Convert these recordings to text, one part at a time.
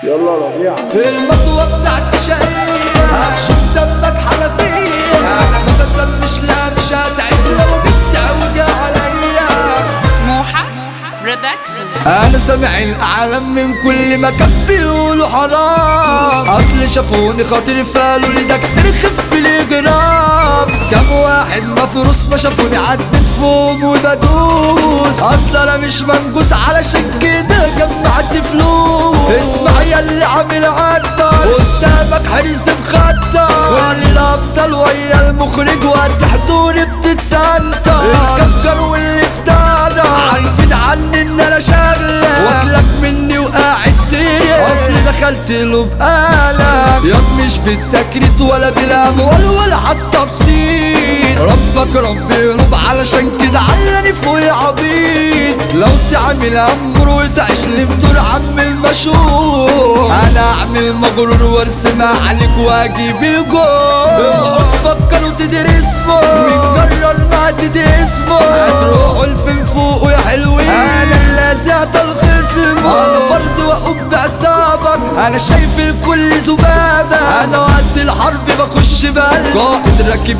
يلا ربيع المطوة بتاعت شقية هشوف دمك حنفية انا ما بسمش لا مش هتعيش لو بتعوج عليا موحة برودكشن انا سامع العالم من كل مكان بيقولوا حرام اصل شافوني خاطر فقالوا لي ده كتير خف الاجرام كم واحد مفروس ما شافوني عدت فوق وبدوس اصل انا مش منجوس علشان كده جمعت فلوس اسمع يا اللي عامل عطر قدامك حريص مخطر كل الابطال ويا المخرج وقت حضوري بتتسنطر الكفجر واللي افترى عارفين عني ان انا شغلة واكلك مني وقاعد تيه اصلي دخلت له بقلم ياض مش بالتكريت ولا بالاموال ولا حتى بصين ربك ربي يرب علشان كده علاني فوق عبيد لو تعمل امر وتعيش لي بدور عم المشهور انا اعمل مغرور وارسم عليك واجيب الجول اوعوا تفكروا تدرسوا من جرر ما تدسموا هتروحوا الفين فوق يا حلوين انا اللي زعت الخصم انا فرد واقوم بعصابك انا شايف الكل ذبابة انا وقت الحرب بخش بقلب قائد راكب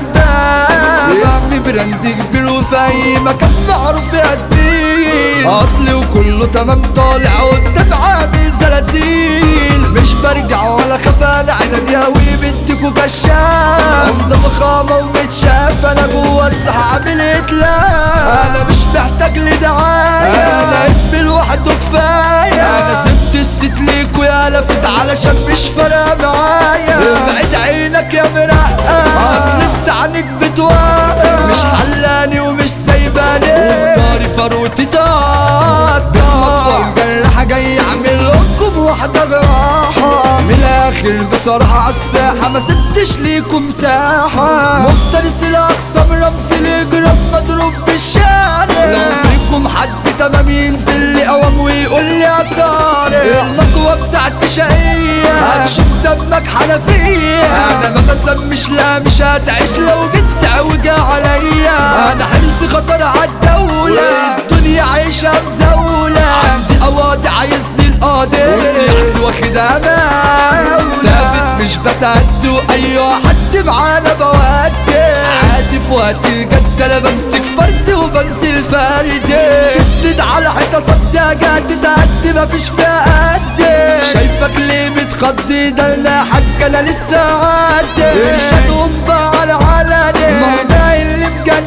الدبابة اسمي براند كبير وفي اي مكان معروف يا زميل اصلي وكله تمام طالع قدام عامل زلازل مش برجع ولا خاف انا عنادي اوي بنتك وكشاف عمدة فخامة ومتشاف انا جوا الساحة عامل اتلاف انا مش محتاج لدعاية انا اسمي لوحده كفاية انا سبت الست ليك ويا لفت علشان مش فارقة معايا ابعد عينك يا مرقة اصل انت عنك بتوقع مش حلاني ومش سايباني وفطاري فروتي طاط بالمطوة الجرحة جاي اعمل لكم واحدة جراحة من الاخر بصراحة عالساحة ما سبتش ليكم مساحة مفترس الاقسام رمز الاجرام مضروب بالشارع لو فيكم حد تمام ينزل لي قوام ويقول لي اساري المطوة بتاعتي شقية هتشوف دمك حنفية انا ما بسمش لا مش هتعيش لو جيت تعوج عليا انا حرصي خطر عالدولة الدنيا عايشة مزولة عندي قواضي عايزني القاضي وسيعتي واخد امان ثابت مش بتعدي واي حد معانا بودي عادي في وقت الجد انا بمسك فردي وبنزل فردي تسند على حيطة صدى جات تعدي مفيش فيها قدي شايفك ليه متخضي ده لا حاج انا لسه عادي ارشاد ومضى على علني ما هو ده اللي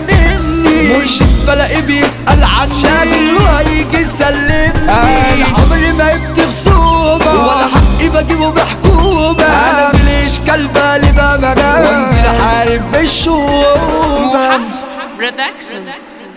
مجنني مرشد بلاقي بيسأل عن شكله هيجي يسلمني انا عمري ما جبت خصومة ولا حقي بجيبه بحكومة انا مليش كلبة اللي بقى وانزل احارب بالشومة برودكشن